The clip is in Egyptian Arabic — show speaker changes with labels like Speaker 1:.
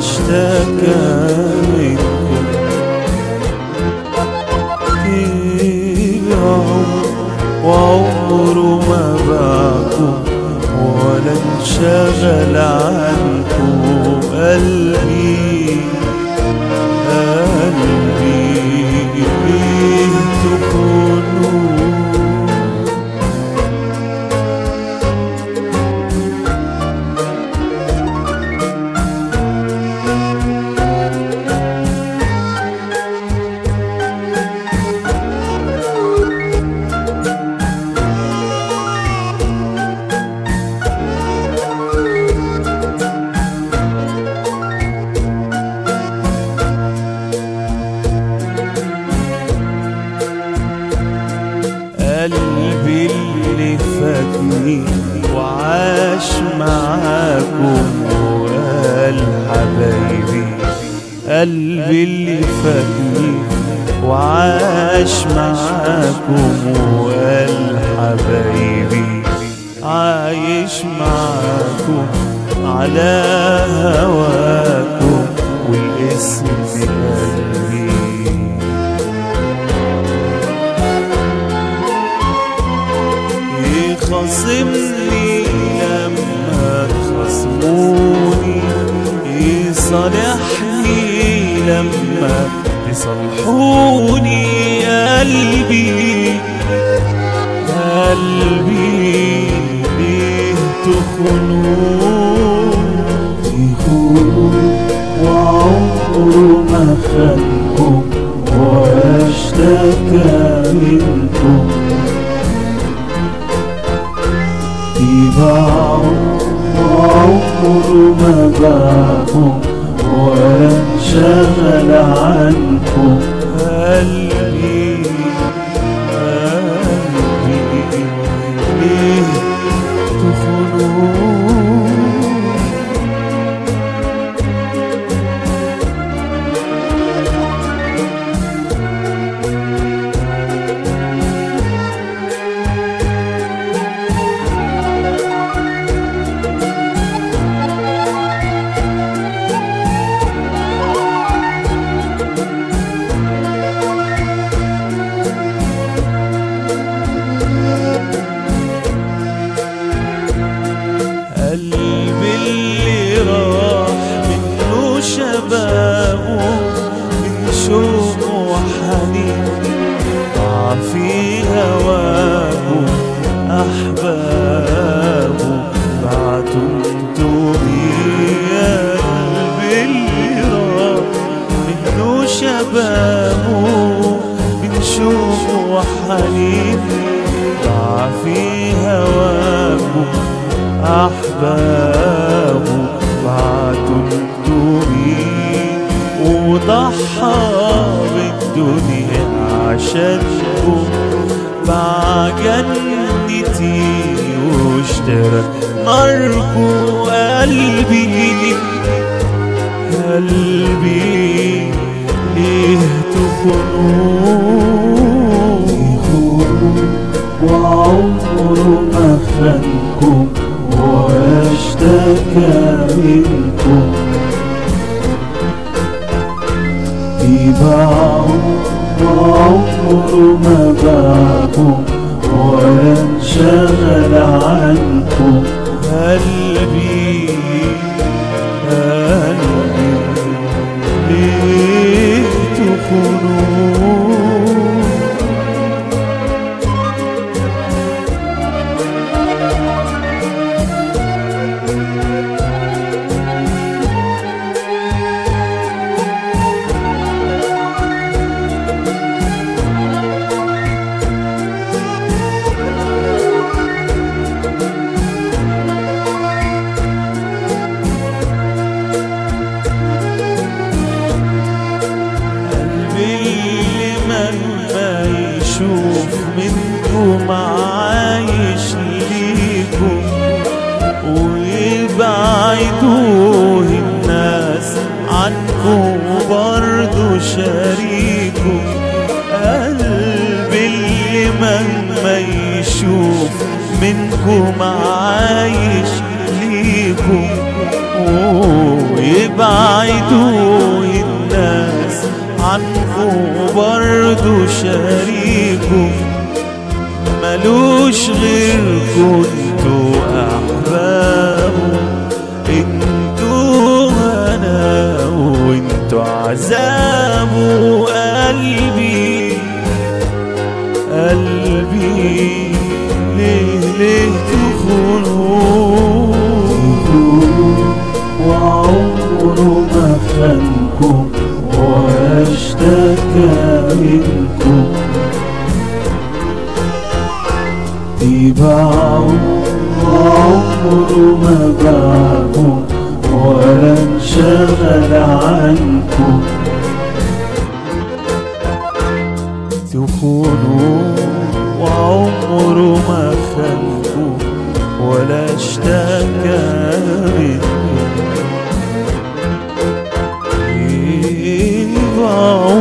Speaker 1: اشتكى منكم طيب عمر وعمره ما باعكم ولا انشغل عنكم قلبي قلبي بيه تكونوا قلبي اللي فاتني وعاش معاكم وقال حبايبي قلبي اللي فاتني وعاش معاكم وقال حبايبي عايش معاكم على هواكم والاسم في قلبي يخاصمني لما تخصموني يصالحني لما تصلحوني قلبي قلبي ليه تخونوا
Speaker 2: يخونوا وعمره ما خانكم ولا اشتكى منكم يباعوا وعمره ما باعكم ولا انشغل عنكم
Speaker 1: قلبي قلبي ليه تخونوا قلبي اللي راح منه شبابه من شوق وحنين ضاع في هواه أحبابه بعتوا انتوني يا قلبي اللي راح منه شبابه من شوق وحنين ضاع في هواكم أحبابه بعتوا الدنيا وضحى بالدنيا عشانكم باع جنتي واشترى ناركم قلبي قلبي ليه تخونوا
Speaker 2: يخونوا وعمره ما خانكم ولا اشتكى منكم يباعوا وعمره ما باعكم ولا انشغل عنكم
Speaker 1: قلبي قلبي ليه تخونوا قلبي اللي مهما يشوف منكم عايش ليكم ويبعدوه الناس عنكم برضو شريكم قلبي اللي مهما يشوف منكم عايش ليكم يبعدوا الناس عنكم برضو شريكم ملوش غيركم انتوا احبابه انتوا هنا وانتوا عذابه قلبي قلبي ليه ليه تخونوا
Speaker 2: وعمره ما خانكم ولا اشتكى منكم يباعوا وعمره ما باعكم ولا انشغل عنكم
Speaker 1: تخونوا وعمره ما خانكم ولا اشتكى منكم يبقى